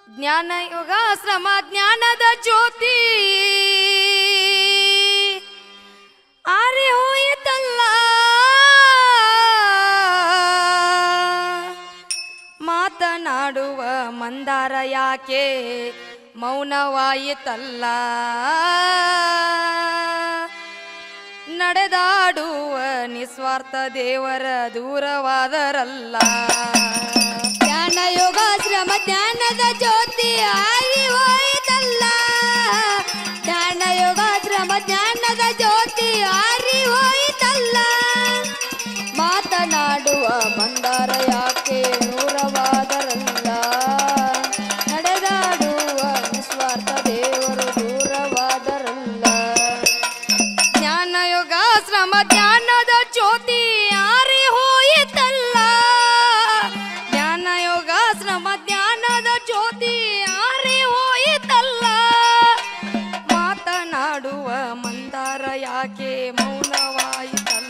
ಜ್ಞಾನ ಯೋಗ ಶ್ರಮ ಜ್ಞಾನದ ಜ್ಯೋತಿ ಆರೆ ಹೋಯಿತಲ್ಲ ಮಾತನಾಡುವ ಮಂದಾರ ಯಾಕೆ ಮೌನವಾಯಿತಲ್ಲ ನಡೆದಾಡುವ ನಿಸ್ವಾರ್ಥ ದೇವರ ದೂರವಾದರಲ್ಲ ಜ್ಞಾನ ಯೋಗ ಶ್ರಮ ಜ್ಞಾನದ ಜ್ಯೋತಿ ಆಗಿ ಹೋಯಿತಲ್ಲ ಜ್ಞಾನ ಯೋಗ ಶ್ರಮ ಜ್ಞಾನದ ಜ್ಯೋತಿ ಆರಿ ಹೋಯಿತಲ್ಲ ಮಾತನಾಡುವ ಮಂದಾರ ಯಾಕೆ ನೂರವಾದರಲ್ಲ ನಡೆದಾಡುವ ನಿಸ್ವಾರ್ಥ ದೇವರು ದೂರವಾದರಲ್ಲ ಜ್ಞಾನ ಯೋಗ ಶ್ರಮ ಜ್ಞಾನದ ಜ್ಯೋತಿ ಆರಿ ಹೋಯಿತಲ್ಲ ಜ್ಞಾನ ಯೋಗ ಶ್ರಮ ಜ್ಞಾನದ ಜ್ಯೋತಿ ಆರಿ ಹೋಯಿತಲ್ಲ ಮಾತನಾಡುವ ಮಂದಾರ ಯಾಕೆ ಮೌನವಾಯಿತಲ್ಲ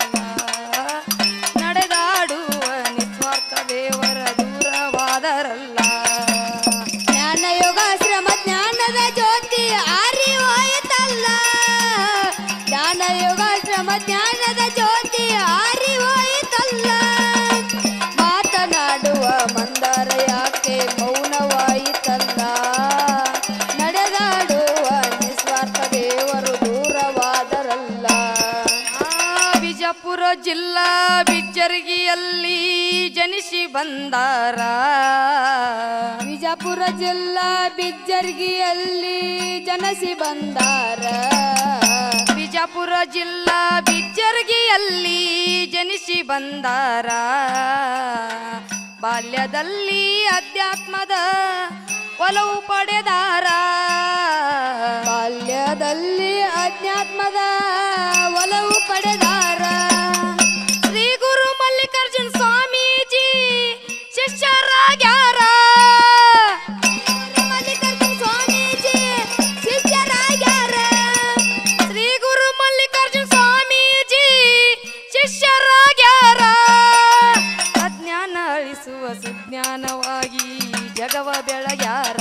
ನಡೆದಾಡುವ ನಿಸ್ವಾರ್ಥ ದೇವರ ದೂರವಾದರಲ್ಲ ಜ್ಞಾನ ಯೋಗ ಶ್ರಮ ಜ್ಞಾನದ ಜ್ಯೋತಿ ಆರಿ ಹೋಯಿತಲ್ಲ ಜ್ಞಾನ ಯೋಗ ಶ್ರಮ ಜ್ಞಾನದ ಜ್ಯೋತಿ ಆರಿ ಹೋಯಿತಲ್ಲ ಮಾತನಾಡುವ ಮಂದಾರ ಯಾಕೆ ಮೌನವಾಯಿತಲ್ಲ ನಡೆದಾಡುವ ನಿಸ್ವಾರ್ಥ ದೇವರು ದೂರವಾದರಲ್ಲ ಆ, ಬಿಜಾಪುರ ಜಿಲ್ಲಾ ಬಿಜ್ಜರ್ಗಿಯಲ್ಲಿ ಜನಿಸಿ ಬಂದಾರ ವಿಜಾಪುರ ಜಿಲ್ಲಾ ಬಿಜ್ಜರ್ಗಿಯಲ್ಲಿ ಜನಸಿ ಬಂದಾರ ಬಿಜಾಪುರ ಜಿಲ್ಲಾ ಬಿಜ್ಜರ್ಗಿಯಲ್ಲಿ ಜನಿಸಿ ಬಂದಾರ ಬಾಲ್ಯದಲ್ಲಿ ಅಧ್ಯಾತ್ಮದ ಒಲವು ಪಡೆದಾರ ಬಾಲ್ಯದಲ್ಲಿ ಅಧ್ಯಾತ್ಮದ ಒಲವು ಪಡೆದಾರ ಶ್ರೀ ಗುರು ಮಲ್ಲಿಕಾರ್ಜುನ ಸ್ವಾಮೀಜಿ ಶಿಷ್ಯರಾಗ್ಯಾರ ಮಲ್ಲಿಕಾರ್ಜುನ ಸ್ವಾಮೀಜಿ ಶಿಷ್ಯರಾಗ್ಯಾರ ಶ್ರೀ ಗುರು ಮಲ್ಲಿಕಾರ್ಜುನ ಸ್ವಾಮೀಜಿ ಶಿಷ್ಯರಾಗ್ಯಾರ ಅಜ್ಞಾನ ಅಳಿಸುವ ಸುಜ್ಞಾನವಾಗಿ ಜಗವ ಬೆಳಗ್ಯಾರ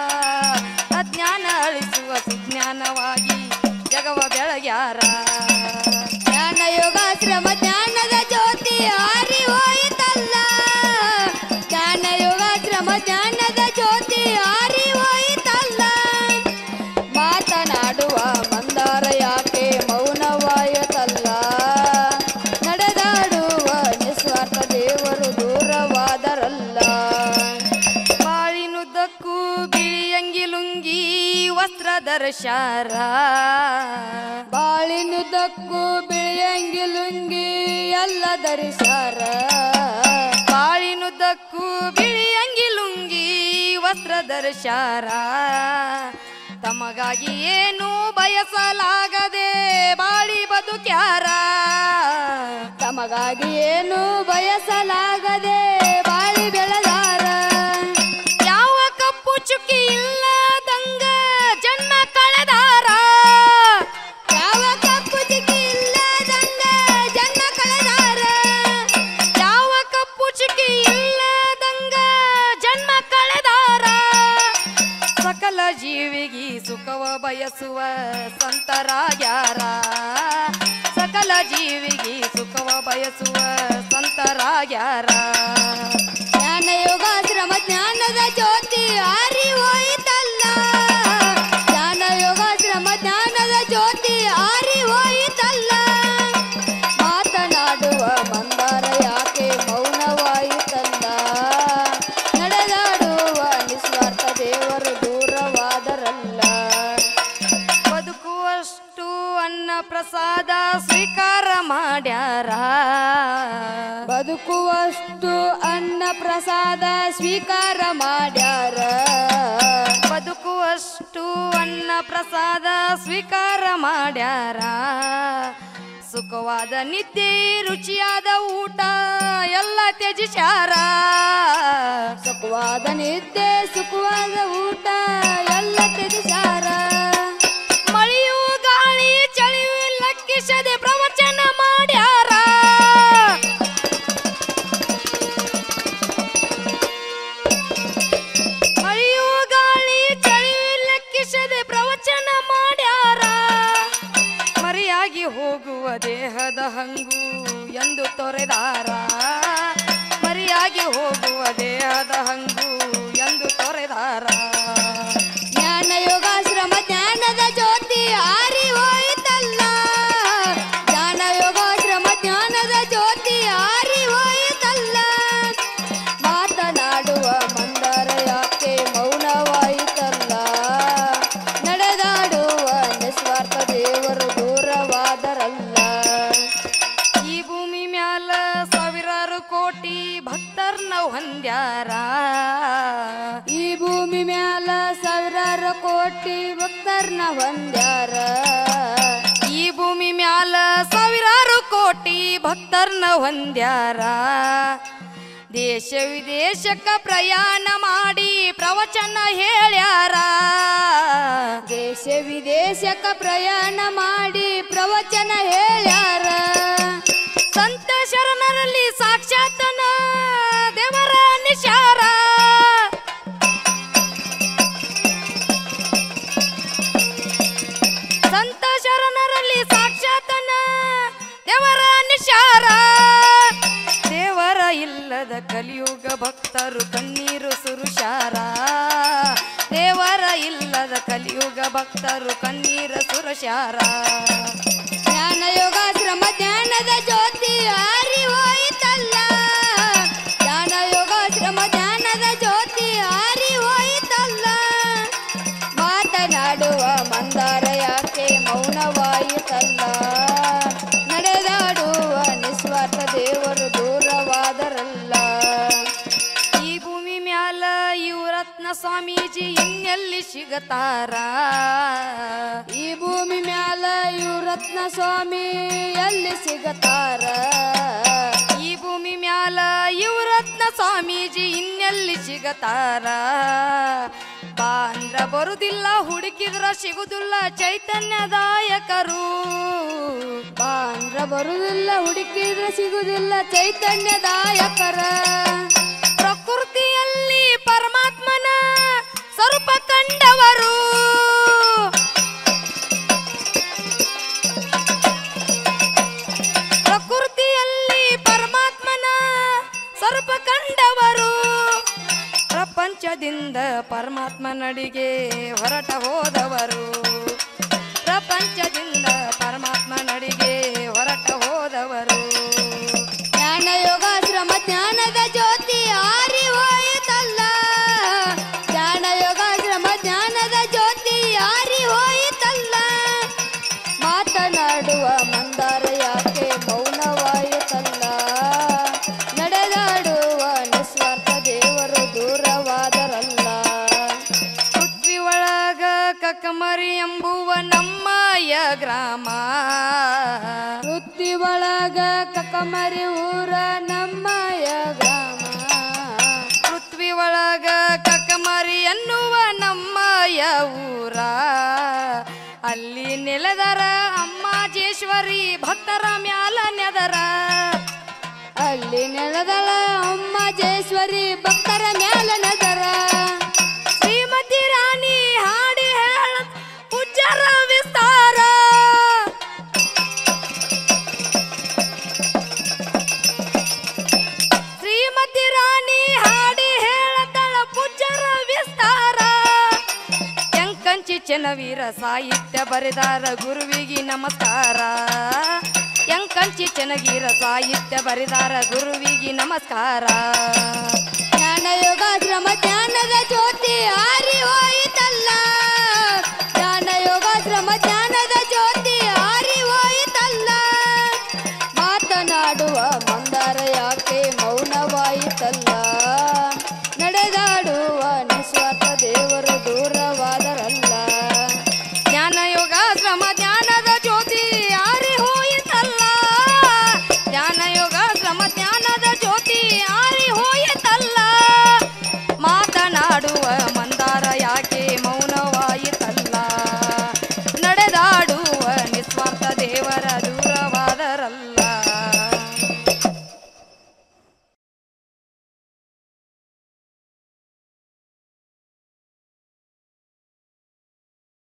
ಅಜ್ಞಾನ ಅಳಿಸುವ ಸುಜ್ಞಾನವಾಗಿ ಜಗವ ಬೆಳಗ್ಯಾರ ಜ್ಞಾನ ಯೋಗ ಶ್ರಮ ಜ್ಞಾನದ ಜ್ಯೋತಿ ಆರಿ ಹೋಯಿತಲ್ಲ ಜ್ಞಾನ ಯೋಗ ಶ್ರಮ ಜ್ಞಾನದ ಜ್ಯೋತಿ ಆರಿ ಹೋಯಿತಲ್ಲ ಮಾತನಾಡುವ ಮಂದಾರ ಯಾಕೆ ಮೌನವಾಯಿತಲ್ಲ ನಡೆದಾಡುವ ನಿಸ್ವಾರ್ಥ ದೇವರು ದೂರವಾದರಲ್ಲ ಬಾಳಿನುದ್ದಕ್ಕೂ ಬಿಳಿಯಂಗಿ ಲುಂಗಿ ವಸ್ತ್ರ ಧರಿಸ್ಯಾರ ಬಾಳಿನುದ್ದಕ್ಕೂ ಬಿಳಿಯಂಗಿ ಲುಂಗಿ ಎಲ್ಲ ಧರಿಸ್ಯಾರ ಬಾಳಿನುದ್ದಕ್ಕೂ ಬಿಳಿಯಂಗಿ ಲುಂಗಿ ವಸ್ತ್ರ ಧರಿಸ್ಯಾರ ತಮಗಾಗಿ ಏನು ಬಯಸಲಾಗದೆ ಬಾಳಿ ಬದುಕ್ಯಾರ ತಮಗಾಗಿ ಏನು ಬಯಸಲಾಗದೆ ಬಾಳಿ ಬೆಳೆದಾರ ಯಾವ ಕಪ್ಪು ಚುಕ್ಕಿ ಇಲ್ಲದಂಗ ಜನ್ಮ ಕಳೆದಾರ ಯಾವ ಕಪ್ಪು ಚಿಕ್ಕಿ ಇಲ್ಲದಂಗ ಜನ್ಮ ಕಳೆದಾರ ಯಾವ ಕಪ್ಪು ಚುಕ್ಕಿ ಇಲ್ಲದಂಗ ಜನ್ಮ ಕಳೆದಾರ ಸಕಲ ಜೀವಿಗೆ ಸುಖವ ಬಯಸುವ ಸಂತರಾಗ್ಯಾರ ಸಕಲ ಜೀವಿಗೆ ಸುಖವ ಬಯಸುವ ಸಂತರಾಗ್ಯಾರ ಜ್ಞಾನ ಯೋಗ ಶ್ರಮ ಜ್ಞಾನದ ಜ್ಯೋತಿ ಆರಿ ಹೋಯಿತಲ್ಲ ಜ್ಞಾನ ಯೋಗ ಶ್ರಮ ಜ್ಞಾನದ ಜ್ಯೋತಿ ಆರಿ ಹೋಯಿತಲ್ಲ ಮಾತನಾಡುವ ಮಂದಾರ ಯಾಕೆ ಮೌನವಾಯಿತಲ್ಲ ನಡೆದಾಡುವ ನಿಸ್ವಾರ್ಥ ದೇವರು ದೂರವಾದರಲ್ಲ ಬದುಕುವಷ್ಟು ಅನ್ನ ಪ್ರಸಾದ ಸ್ವೀಕಾರ ಮಾಡ್ಯಾರ ಬದುಕುವಷ್ಟು ಅನ್ನ ಪ್ರಸಾದ ಸ್ವೀಕಾರ ಮಾಡ್ಯಾರ ಬದುಕುವಷ್ಟು ಅನ್ನ ಪ್ರಸಾದ ಸ್ವೀಕಾರ ಮಾಡ್ಯಾರ ಸುಖವಾದ ನಿದ್ದೆ ರುಚಿಯಾದ ಊಟ ಎಲ್ಲ ತ್ಯಜಿಸ್ಯಾರ ಸುಖವಾದ ನಿದ್ದೆ ಸುಖವಾದ ಊಟ ಎಲ್ಲ ತ್ಯಜಿಸಾರ ಮಳೆಯು ಗಾಳಿ ಚಳಿಯು ಲೆಕ್ಕಿಸದೆ ಪ್ರವಚನ ಮಾಡ್ಯಾರ ಮಳೆಯು ಗಾಳಿ ದೇಹದ ಹಂಗು ಎಂದು ತೊರೆದಾರ ಮರಿಯಾಗಿ ಹೋಗುವ ದೇಹದ ಹಂಗು ಎಂದು ತೊರೆದಾರ ಜ್ಞಾನ ಯೋಗಾಶ್ರಮ ಜ್ಞಾನದ ಜ್ಯೋತಿ ಆರಿ ಹೋಯಿತಲ್ಲ ಜ್ಞಾನ ಯೋಗಾಶ್ರಮ ಜ್ಞಾನದ ಜ್ಯೋತಿ ಆರಿ ಹೋಯಿತಲ್ಲ ಮಾತನಾಡುವ ಮಂದರ ಯಾಕೆ ಮೌನವಾಯಿತಲ್ಲ ನಡೆದಾಡುವ ನಿಸ್ವಾರ್ಥ ದೇವರು ದೂರವಾದರಲ್ಲ ಈ ಭೂಮಿ ಮ್ಯಾಲ ಸಾವಿರಾರು ಕೋಟಿ ಭಕ್ತರ್ನ ಹೊಂದ್ಯಾರ ಈ ಭೂಮಿ ಮ್ಯಾಲ ಸಾವಿರಾರು ಕೋಟಿ ಭಕ್ತರ್ನ ಹೊಂದ್ಯಾರ ಈ ಭೂಮಿ ಮ್ಯಾಲ ಸಾವಿರಾರು ಕೋಟಿ ಭಕ್ತರ್ನ ಹೊಂದ್ಯಾರ ದೇಶ ವಿದೇಶಕ್ಕ ಪ್ರಯಾಣ ಮಾಡಿ ಪ್ರವಚನ ಹೇಳ್ಯಾರ ದೇಶ ವಿದೇಶಕ್ಕ ಪ್ರಯಾಣ ಮಾಡಿ ಪ್ರವಚನ ಹೇಳ್ಯಾರ ಸಂತ ಶರಣರಲ್ಲಿ ಸಾಕ್ಷಾತ್ನ ದೇವರ ನಿಶಾರ ಸಂತ ಶರಣರಲ್ಲಿ ಸಾಕ್ಷಾತ್ನ ದೇವರ ನಿಶಾರ ದೇವರ ಇಲ್ಲದ ಕಲಿಯುಗ ಭಕ್ತರು ಕಣ್ಣೀರು ಸುರುಷಾರ ದೇವರ ಇಲ್ಲದ ಕಲಿಯುಗ ಭಕ್ತರು ಕಣ್ಣೀರ ಸುರಶಾರ ಜ್ಞಾನ ಯೋಗಾಶ್ರಮ ಜ್ಞಾನದ ಜ್ಯೋತಿ ಆರಿ ಹೋಯಿತಲ್ಲ ಜ್ಞಾನ ಯೋಗಾಶ್ರಮ ಜ್ಞಾನದ ಜ್ಯೋತಿ ಆರಿ ಹೋಯಿತಲ್ಲ ಮಾತನಾಡುವ ಮಂದಾರ ಯಾಕೆ ಮೌನವಾಯಿತಲ್ಲ ನಡೆದಾಡುವ ನಿಸ್ವಾರ್ಥ ದೇವರು ದೂರವಾದರಲ್ಲ ಈ ಭೂಮಿ ಮ್ಯಾಲ ಯುವರತ್ನ ಸ್ವಾಮೀಜಿ ಇನ್ನೆಲ್ಲಿ ಸಿಗತಾರ ಈ ಭೂಮಿ ಮ್ಯಾಲ ಇವ್ ರತ್ನ ಸ್ವಾಮಿ ಎಲ್ಲಿ ಸಿಗತಾರ ಈ ಭೂಮಿ ಮ್ಯಾಲ ಯುವರತ್ನ ಸ್ವಾಮೀಜಿ ಇನ್ನೆಲ್ಲಿ ಸಿಗತಾರ ಬಾ ಅಂದ್ರ ಬರುದಿಲ್ಲ ಹುಡುಕಿದ್ರ ಸಿಗುದಿಲ್ಲ ಚೈತನ್ಯದಾಯಕರು ಬಾಂದ್ರ ಬರುವುದಿಲ್ಲ ಹುಡುಕಿದ್ರೆ ಸಿಗುದಿಲ್ಲ ಚೈತನ್ಯದಾಯಕರ ಪ್ರಕೃತಿಯಲ್ಲಿ ಪರಮಾತ್ಮನ ಸ್ವರೂಪ ಕಂಡವರು ಪ್ರಕೃತಿಯಲ್ಲಿ ಪರಮಾತ್ಮನ ಸ್ವರೂಪ ಕಂಡವರು ಪ್ರಪಂಚದಿಂದ ಪರಮಾತ್ಮ ನಡಿಗೆ ಹೊರಟ ಹೋದವರು ಪ್ರಪಂಚದಿಂದ ಪರಮಾತ್ಮ ನಡಿಗೆ ಹೊರಟ ಹೋದವರು ಜ್ಞಾನ ಯೋಗಾಶ್ರಮ ಜ್ಞಾನದ ಜ್ಯೋತಿ ಆರಿ ಹೋಯಿತಲ್ಲ ಜ್ಞಾನ ಯೋಗಾಶ್ರಮ ಜ್ಞಾನದ ಜ್ಯೋತಿ ಆರಿ ಹೋಯಿತಲ್ಲ ಮಾತನಾಡುವ ಮಂದಾರ ಯಾಕೆ ಮೌನವಾಯಿತಲ್ಲ ನಡೆದಾಡುವ ನಿಸ್ವಾರ್ಥ ದೇವರು ದೂರವಾದರಲ್ಲ ಪೃಥ್ವಿ ಒಳಗ ಕಕ್ಕಮರಿ ಎಂಬುವ ನಮ್ಮಯ ಗ್ರಾಮ ವೃತ್ತಿ ಒಳಗ ಕಕಮರಿ ಊರ ನಮ್ಮಯ ಗ್ರಾಮ ಪೃಥ್ವಿ ಒಳಗ ಕಕ್ಕಮರಿ ಎನ್ನುವ ನಮ್ಮಯ ಊರ ಅಲ್ಲಿ ನೆಲೆದರ ಅಮ್ಮಾಜೇಶ್ವರಿ ಭಕ್ತರ ಮ್ಯಾಲ ನೆದರ ಅಲ್ಲಿ ನೆಲದಳ ಅಮ್ಮ ಜೇಶ್ವರಿ ಭಕ್ತರ ಮ್ಯಾಲ ನದರ ಶ್ರೀಮತಿ ರಾಣಿ ಹಾಡಿ ಹೇಳ ಪೂಜ್ಯರ ವಿಸ್ತಾರ ಶ್ರೀಮತಿ ರಾಣಿ ಹಾಡಿ ಹೇಳತಳ ಪೂಜ್ಯರ ವಿಸ್ತಾರ ಎಂಕಂಚಿ ಚೆನ್ನವೀರ ಸಾಹಿತ್ಯ ಬರೆದಾರ ಗುರುವಿಗೆ ನಮಸ್ಕಾರ ಎಂಕಂಚಿ ಚೆನ್ನಗೀರ ಸಾಹಿತ್ಯ ಬರೆದಾರ ಗುರುವಿಗೆ ನಮಸ್ಕಾರ ಜ್ಞಾನ ಯೋಗಾಶ್ರಮ ಜ್ಞಾನದ ಜ್ಯೋತಿ ಆರಿ ಹೋಯಿತಲ್ಲ ಜ್ಞಾನ ಯೋಗಾಶ್ರಮ ಜ್ಞಾನದ ಜ್ಯೋತಿ ಆರಿ ಹೋಯಿತಲ್ಲ ಮಾತನಾಡುವ ಮಂದಾರ ಯಾಕೆ ಮೌನವಾಯಿತಲ್ಲ ನಡೆದಾಡುವ ನಿಸ್ವಾರ್ಥ ದೇವರು ದೂರವಾದರಲ್ಲ ಜ್ಞಾನ ಯೋಗ ಶ್ರಮ ಜ್ಞಾನದ ಜ್ಯೋತಿ ಆರಿ ಹೋಯಿತಲ್ಲ ಜ್ಞಾನ ಯೋಗ ಶ್ರಮ ಜ್ಞಾನದ ಜ್ಯೋತಿ ಆರಿ ಹೋಯಿತಲ್ಲ ಮಾತನಾಡುವ